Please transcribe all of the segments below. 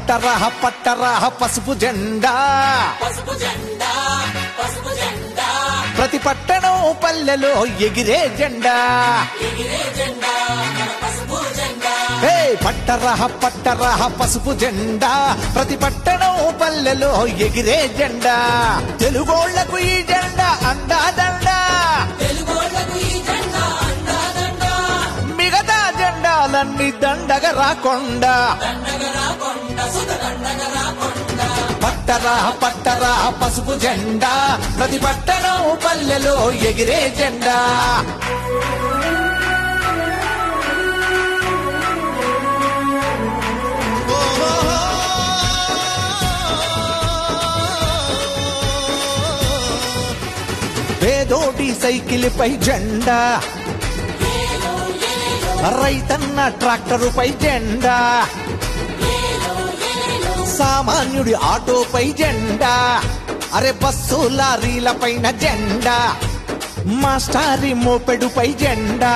పట్టరా పట్టరా పసుపు జెండా పసుపు జెండా పసుపు జెండా ప్రతి పట్టణం పల్లెలో ఎగిరే జెండా ఎగిరే జెండా మన పసుపు జెండా హే పట్టరా పట్టరా పసుపు జెండా ప్రతి పట్టణం పల్లెలో ఎగిరే జెండా తెలుగోళ్లకు ఈ జెండా అందాదండా తెలుగోళ్లకు ఈ జెండా అండాదండా మిగతా జెండాలన్నీ దండగ రాకుండా దండగ రాకొండ సుధ దండగ రాకొండ పట్టరా పట్టరా పసుపు జెండా ప్రతి పట్టణం పల్లెలో ఎగిరే జెండా పేదోటి సైకిల్ పై జెండా రైతన్న ట్రాక్టరుపై జెండా సామాన్యుడి ఆటోపై జెండా అరే బస్సు లారీల పైన జెండా మాస్టారి మోపెడుపై జెండా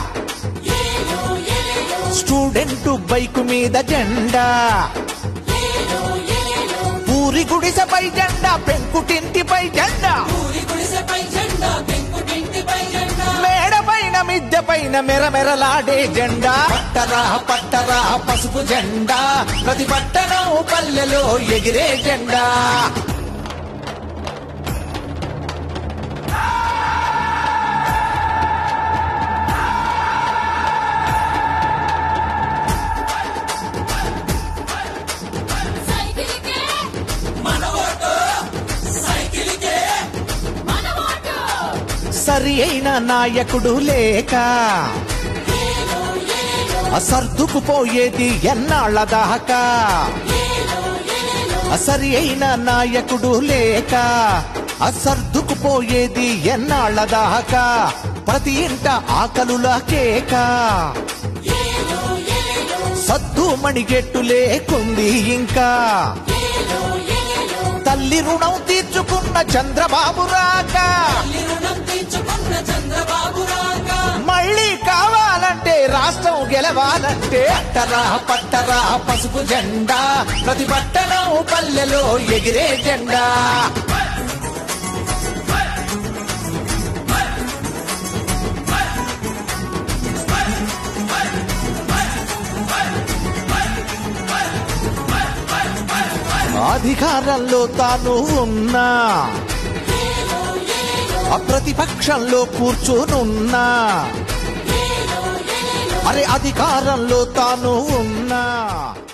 స్టూడెంట్ బైకు మీద జెండా ఊరి గుడిసెపై జెండా పెంకుటింటిపై జెండా ఊరి గుడిసెపై జెండా పెంకుటింటిపై జెండా మేడ పైన మిద్దె పైన మెరమెరలాడే జెండా పట్టరా పట్టరా పసుపు జెండా ప్రతి పట్టణం పల్లెలో ఎగిరే జెండా సైకిల్కే మన ఓటు సైకిల్కే మన ఓటు సరి అయిన నాయకుడు లేక సర్దుకుపోయేది ఎన్నాళ్ళ దాకా సరి అయిన నాయకుడు లేక అసర్దుకుపోయేది ఎన్నాళ్ళ దాకా ప్రతి ఇంట ఆకలుల కేక సద్దు మణిగెట్టు లేకుంది ఇంకా తల్లి రుణం తీర్చుకున్న చంద్రబాబు రాక తల్లి రుణం తీర్చుకున్న చంద్రబాబు రాక మళ్ళీ కావాలంటే రాష్ట్రం గెలవాలంటే పట్టరా పట్టరా పసుపు జెండా ప్రతి పట్టణం పల్లెలో ఎగిరే జెండా అధికారంలో తాను ఉన్నా ఆ ప్రతిపక్షంలో కూర్చోనున్నా అరే అధికారంలో తాను ఉన్నా